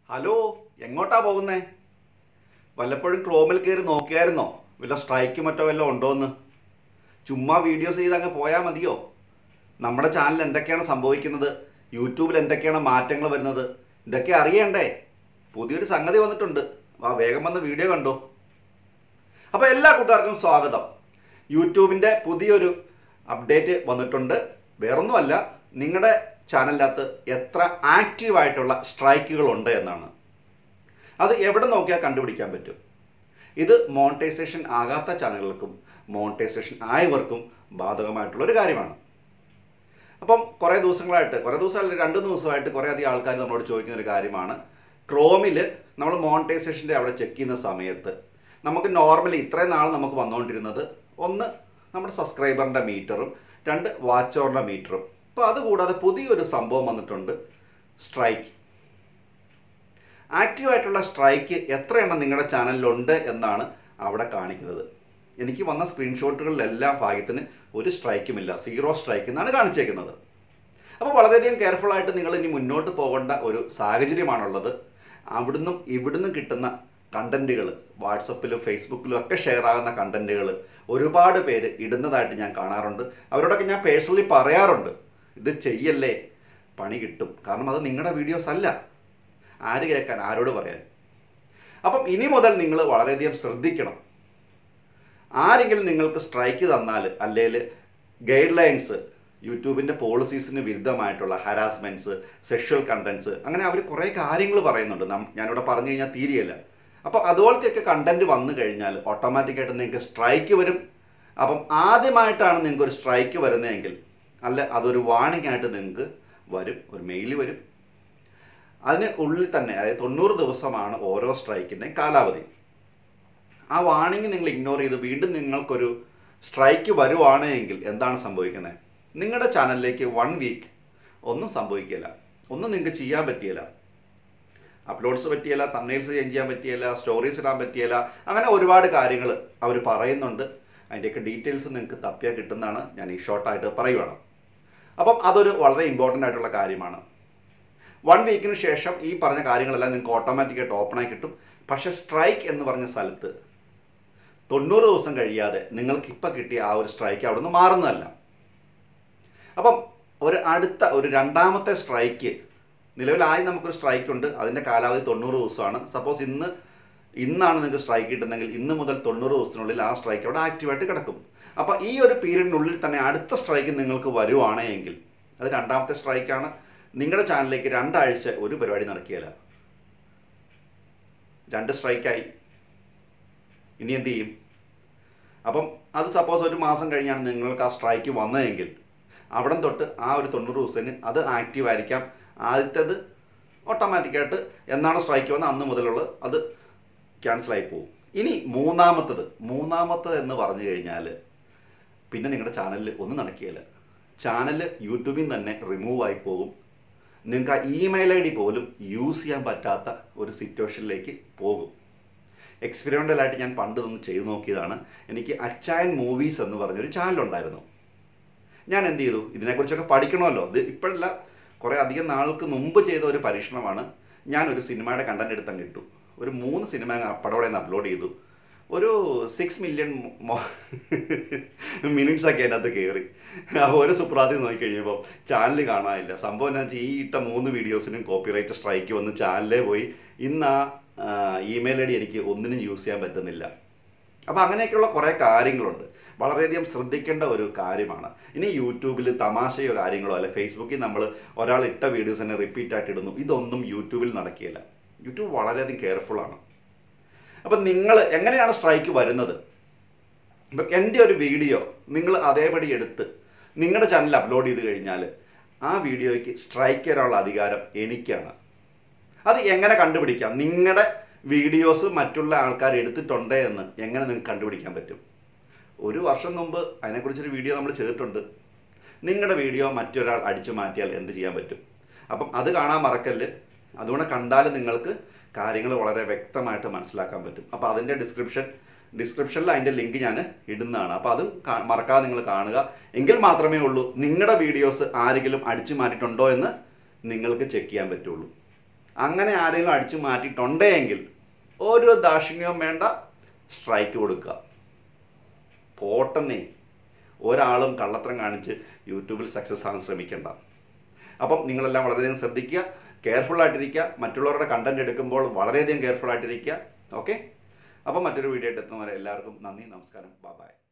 hello എങ്ങോട്ടാ പോകുന്നേ വല്ലപ്പോഴും ക്രോമിൽ കയറി നോക്കിയായിരുന്നോ വല്ല സ്ട്രൈക്ക് മറ്റോ വല്ലതും ഉണ്ടോന്ന് ചുമ്മാ വീഡിയോസ് ചെയ്ത് അങ്ങ് പോയാൽ മതിയോ നമ്മുടെ ചാനൽ എന്തൊക്കെയാണ് സംഭവിക്കുന്നത് യൂട്യൂബിൽ എന്തൊക്കെയാണ് മാറ്റങ്ങൾ വരുന്നത് ഇതൊക്കെ അറിയണ്ടേ പുതിയൊരു സംഗതി വന്നിട്ടുണ്ട് വാ വേഗം വന്ന് വീഡിയോ കണ്ടോ അപ്പോൾ എല്ലാ കൂട്ടുകാർക്കും സ്വാഗതം യൂട്യൂബിൻ്റെ പുതിയൊരു അപ്ഡേറ്റ് വന്നിട്ടുണ്ട് വേറൊന്നുമല്ല നിങ്ങളുടെ ചാനലിനകത്ത് എത്ര ആക്റ്റീവായിട്ടുള്ള സ്ട്രൈക്കുകൾ ഉണ്ട് എന്നാണ് അത് എവിടെ നോക്കിയാൽ കണ്ടുപിടിക്കാൻ പറ്റും ഇത് മോണിറ്റൈസേഷൻ ആകാത്ത ചാനലുകൾക്കും മോണിറ്റൈസേഷൻ ആയവർക്കും ബാധകമായിട്ടുള്ള ഒരു കാര്യമാണ് അപ്പം കുറേ ദിവസങ്ങളായിട്ട് കുറേ ദിവസമല്ല രണ്ട് ദിവസമായിട്ട് കുറേ അധികം ആൾക്കാർ നമ്മളോട് ചോദിക്കുന്ന ഒരു കാര്യമാണ് ക്രോമിൽ നമ്മൾ മോണിറ്റൈസേഷൻ്റെ അവിടെ ചെക്ക് ചെയ്യുന്ന സമയത്ത് നമുക്ക് നോർമലി ഇത്രയും നാൾ നമുക്ക് വന്നുകൊണ്ടിരുന്നത് ഒന്ന് നമ്മുടെ സബ്സ്ക്രൈബറിൻ്റെ മീറ്ററും രണ്ട് വാച്ച് അവറിൻ്റെ മീറ്ററും അപ്പോൾ അതുകൂടാതെ പുതിയൊരു സംഭവം വന്നിട്ടുണ്ട് സ്ട്രൈക്ക് ആക്റ്റീവായിട്ടുള്ള സ്ട്രൈക്ക് എത്ര എണ്ണം നിങ്ങളുടെ ചാനലിലുണ്ട് എന്നാണ് അവിടെ കാണിക്കുന്നത് എനിക്ക് വന്ന സ്ക്രീൻഷോട്ടുകളിലെല്ലാം ഭാഗ്യത്തിന് ഒരു സ്ട്രൈക്കുമില്ല സീറോ സ്ട്രൈക്ക് എന്നാണ് കാണിച്ചേക്കുന്നത് അപ്പോൾ വളരെയധികം കെയർഫുൾ ആയിട്ട് നിങ്ങൾ ഇനി മുന്നോട്ട് പോകേണ്ട ഒരു സാഹചര്യമാണുള്ളത് അവിടുന്നും ഇവിടുന്നും കിട്ടുന്ന കണ്ടന്റുകൾ വാട്സപ്പിലും ഫേസ്ബുക്കിലും ഒക്കെ ഷെയർ ആകുന്ന കണ്ടന്റുകൾ ഒരുപാട് പേര് ഇടുന്നതായിട്ട് ഞാൻ കാണാറുണ്ട് അവരോടൊക്കെ ഞാൻ പേഴ്സണലി പറയാറുണ്ട് ഇത് ചെയ്യല്ലേ പണി കിട്ടും കാരണം അത് നിങ്ങളുടെ വീഡിയോസ് അല്ല ആര് കേൾക്കാൻ ആരോട് പറയാൻ അപ്പം ഇനി മുതൽ നിങ്ങൾ വളരെയധികം ശ്രദ്ധിക്കണം ആരെങ്കിലും നിങ്ങൾക്ക് സ്ട്രൈക്ക് തന്നാൽ അല്ലെങ്കിൽ ഗൈഡ് ലൈൻസ് യൂട്യൂബിൻ്റെ പോളിസീസിന് വിരുദ്ധമായിട്ടുള്ള ഹരാസ്മെൻറ്റ്സ് സെക്ഷൽ കണ്ടൻസ് അങ്ങനെ അവർ കുറേ കാര്യങ്ങൾ പറയുന്നുണ്ട് നം- ഞാനിവിടെ പറഞ്ഞു കഴിഞ്ഞാൽ തീരെയല്ല അപ്പോൾ അതുപോലത്തെയൊക്കെ കണ്ടന്റ് വന്നു കഴിഞ്ഞാൽ ഓട്ടോമാറ്റിക്കായിട്ട് നിങ്ങൾക്ക് സ്ട്രൈക്ക് വരും അപ്പം ആദ്യമായിട്ടാണ് നിങ്ങൾക്ക് ഒരു സ്ട്രൈക്ക് വരുന്നതെങ്കിൽ അല്ല അതൊരു വാണിംഗ് ആയിട്ട് നിങ്ങൾക്ക് വരും ഒരു മെയിൽ വരും അതിന് ഉള്ളിൽ തന്നെ അതായത് തൊണ്ണൂറ് ദിവസമാണ് ഓരോ സ്ട്രൈക്കിൻ്റെയും കാലാവധി ആ വാണിംഗ് നിങ്ങൾ ഇഗ്നോർ ചെയ്ത് വീണ്ടും നിങ്ങൾക്കൊരു സ്ട്രൈക്ക് വരുവാണ് എങ്കിൽ എന്താണ് സംഭവിക്കുന്നത് നിങ്ങളുടെ ചാനലിലേക്ക് വൺ വീക്ക് ഒന്നും സംഭവിക്കില്ല ഒന്നും നിങ്ങൾക്ക് ചെയ്യാൻ പറ്റിയില്ല അപ്ലോഡ്സ് പറ്റിയില്ല തമ്നെയിൽസ് ചേഞ്ച് ചെയ്യാൻ പറ്റിയില്ല സ്റ്റോറീസ് ഇടാൻ പറ്റിയില്ല അങ്ങനെ ഒരുപാട് കാര്യങ്ങൾ അവർ പറയുന്നുണ്ട് അതിൻ്റെയൊക്കെ ഡീറ്റെയിൽസ് നിങ്ങൾക്ക് തപ്പിയാൽ കിട്ടുന്നതാണ് ഞാൻ ഈ ഷോർട്ടായിട്ട് പറയുവാണ് അപ്പം അതൊരു വളരെ ഇമ്പോർട്ടൻ്റ് ആയിട്ടുള്ള കാര്യമാണ് വൺ വീക്കിന് ശേഷം ഈ പറഞ്ഞ കാര്യങ്ങളെല്ലാം നിങ്ങൾക്ക് ഓട്ടോമാറ്റിക്കായിട്ട് ഓപ്പണായി കിട്ടും പക്ഷേ സ്ട്രൈക്ക് എന്ന് പറഞ്ഞ സ്ഥലത്ത് തൊണ്ണൂറ് ദിവസം കഴിയാതെ നിങ്ങൾക്ക് ഇപ്പം കിട്ടിയ ആ ഒരു സ്ട്രൈക്ക് അവിടെ നിന്ന് മാറുന്നതല്ല അപ്പം ഒരു അടുത്ത ഒരു രണ്ടാമത്തെ സ്ട്രൈക്ക് നിലവിലായി നമുക്കൊരു സ്ട്രൈക്ക് ഉണ്ട് അതിൻ്റെ കാലാവധി തൊണ്ണൂറ് ദിവസമാണ് സപ്പോസ് ഇന്ന് ഇന്നാണ് നിങ്ങൾക്ക് സ്ട്രൈക്ക് കിട്ടുന്നതെങ്കിൽ ഇന്ന് മുതൽ തൊണ്ണൂറ് ദിവസത്തിനുള്ളിൽ ആ സ്ട്രൈക്ക് അവിടെ ആക്റ്റീവായിട്ട് കിടക്കും അപ്പോൾ ഈ ഒരു പീരീഡിനുള്ളിൽ തന്നെ അടുത്ത സ്ട്രൈക്ക് നിങ്ങൾക്ക് വരുവാണ് എങ്കിൽ അത് രണ്ടാമത്തെ സ്ട്രൈക്കാണ് നിങ്ങളുടെ ചാനലിലേക്ക് രണ്ടാഴ്ച ഒരു പരിപാടി നടക്കുകയില്ല രണ്ട് സ്ട്രൈക്കായി ഇനി എന്ത് ചെയ്യും അപ്പം അത് സപ്പോസ് ഒരു മാസം കഴിഞ്ഞാണ് നിങ്ങൾക്ക് ആ സ്ട്രൈക്ക് വന്നതെങ്കിൽ അവിടെ തൊട്ട് ആ ഒരു തൊണ്ണൂറ് ദിവസത്തിന് അത് ആക്റ്റീവ് ആയിരിക്കാം ആദ്യത്തേത് ഓട്ടോമാറ്റിക്കായിട്ട് എന്നാണ് സ്ട്രൈക്ക് വന്നത് അന്ന് മുതലുള്ള അത് ക്യാൻസലായി പോകും ഇനി മൂന്നാമത്തത് മൂന്നാമത്തത് എന്ന് പറഞ്ഞു കഴിഞ്ഞാൽ പിന്നെ നിങ്ങളുടെ ചാനലിൽ ഒന്നും നടക്കുകയില്ല ചാനൽ യൂട്യൂബിൽ നിന്ന് തന്നെ റിമൂവ് ആയി പോകും നിങ്ങൾക്ക് ആ ഇമെയിൽ ഐ ഡി പോലും യൂസ് ചെയ്യാൻ പറ്റാത്ത ഒരു സിറ്റുവേഷനിലേക്ക് പോകും എക്സ്പെരിമെൻ്റലായിട്ട് ഞാൻ പണ്ട് ഇതൊന്ന് ചെയ്തു നോക്കിയതാണ് എനിക്ക് അച്ചായൻ മൂവീസ് എന്ന് പറഞ്ഞൊരു ചാനലുണ്ടായിരുന്നു ഞാൻ എന്ത് ചെയ്തു ഇതിനെക്കുറിച്ചൊക്കെ പഠിക്കണമല്ലോ ഇത് ഇപ്പോഴല്ല കുറേ അധികം നാൾക്ക് മുമ്പ് ചെയ്ത ഒരു പരീക്ഷണമാണ് ഞാനൊരു സിനിമയുടെ കണ്ടന്റ് എടുത്തങ്ങ് ഇട്ടു ഒരു മൂന്ന് സിനിമ പടവടെ നിന്ന് അപ്ലോഡ് ചെയ്തു ഒരു സിക്സ് മില്യൺ മിനിറ്റ്സ് ഒക്കെ അതിനകത്ത് കയറി അപ്പോൾ ഒരു സുപ്രാതി നോക്കിക്കഴിഞ്ഞപ്പോൾ ചാനൽ കാണാനില്ല സംഭവം എന്താ വെച്ചാൽ ഈ ഇട്ട മൂന്ന് വീഡിയോസിനും കോപ്പിറൈറ്റ് സ്ട്രൈക്ക് വന്ന് ചാനലേ പോയി ഇന്ന് ആ ഇമെയിൽ ഐ ഡി എനിക്ക് ഒന്നിനും യൂസ് ചെയ്യാൻ പറ്റുന്നില്ല അപ്പോൾ അങ്ങനെയൊക്കെയുള്ള കുറേ കാര്യങ്ങളുണ്ട് വളരെയധികം ശ്രദ്ധിക്കേണ്ട ഒരു കാര്യമാണ് ഇനി യൂട്യൂബിൽ തമാശയോ കാര്യങ്ങളോ അല്ലെ ഫേസ്ബുക്കിൽ നമ്മൾ ഒരാൾ ഇട്ട വീഡിയോസ് തന്നെ റിപ്പീറ്റ് ആയിട്ട് ഇടുന്നു ഇതൊന്നും യൂട്യൂബിൽ നടക്കുകയില്ല യൂട്യൂബ് വളരെയധികം കെയർഫുൾ ആണ് അപ്പം നിങ്ങൾ എങ്ങനെയാണ് സ്ട്രൈക്ക് വരുന്നത് ഇപ്പം എൻ്റെ ഒരു വീഡിയോ നിങ്ങൾ അതേപടി എടുത്ത് നിങ്ങളുടെ ചാനലിൽ അപ്ലോഡ് ചെയ്ത് കഴിഞ്ഞാൽ ആ വീഡിയോയ്ക്ക് സ്ട്രൈക്ക് ചെയ്യാനുള്ള അധികാരം എനിക്കാണ് അത് എങ്ങനെ കണ്ടുപിടിക്കാം നിങ്ങളുടെ വീഡിയോസ് മറ്റുള്ള ആൾക്കാർ എടുത്തിട്ടുണ്ട് എന്ന് എങ്ങനെ നിങ്ങൾക്ക് കണ്ടുപിടിക്കാൻ പറ്റും ഒരു വർഷം മുമ്പ് അതിനെക്കുറിച്ചൊരു വീഡിയോ നമ്മൾ ചെയ്തിട്ടുണ്ട് നിങ്ങളുടെ വീഡിയോ മറ്റൊരാൾ അടിച്ചു മാറ്റിയാൽ എന്ത് ചെയ്യാൻ പറ്റും അപ്പം അത് കാണാൻ മറക്കല്ല് അതുകൊണ്ട് കണ്ടാൽ നിങ്ങൾക്ക് കാര്യങ്ങൾ വളരെ വ്യക്തമായിട്ട് മനസ്സിലാക്കാൻ പറ്റും അപ്പോൾ അതിൻ്റെ ഡിസ്ക്രിപ്ഷൻ ഡിസ്ക്രിപ്ഷനിൽ അതിൻ്റെ ലിങ്ക് ഞാൻ ഇടുന്നതാണ് അപ്പോൾ അതും കാ- മറക്കാതെ നിങ്ങൾ കാണുക എങ്കിൽ മാത്രമേ ഉള്ളൂ നിങ്ങളുടെ വീഡിയോസ് ആരെങ്കിലും അടിച്ചു മാറ്റിയിട്ടുണ്ടോ എന്ന് നിങ്ങൾക്ക് ചെക്ക് ചെയ്യാൻ പറ്റുള്ളൂ അങ്ങനെ ആരെങ്കിലും അടിച്ചു മാറ്റിയിട്ടുണ്ടെങ്കിൽ ഒരു ദാക്ഷിണ്യവും വേണ്ട സ്ട്രൈക്ക് കൊടുക്കുക പോട്ടെന്നേ ഒരാളും കള്ളത്തരം കാണിച്ച് യൂട്യൂബിൽ സക്സസ് ആകാൻ ശ്രമിക്കേണ്ട അപ്പം നിങ്ങളെല്ലാം വളരെയധികം ശ്രദ്ധിക്കുക കെയർഫുൾ ആയിട്ടിരിക്കുക മറ്റുള്ളവരുടെ കണ്ടന്റ് എടുക്കുമ്പോൾ വളരെയധികം കെയർഫുൾ ആയിട്ടിരിക്കുക ഓക്കെ അപ്പം മറ്റൊരു വീഡിയോ ആയിട്ട് എത്തുന്നവരെ എല്ലാവർക്കും നന്ദി നമസ്കാരം ബൈ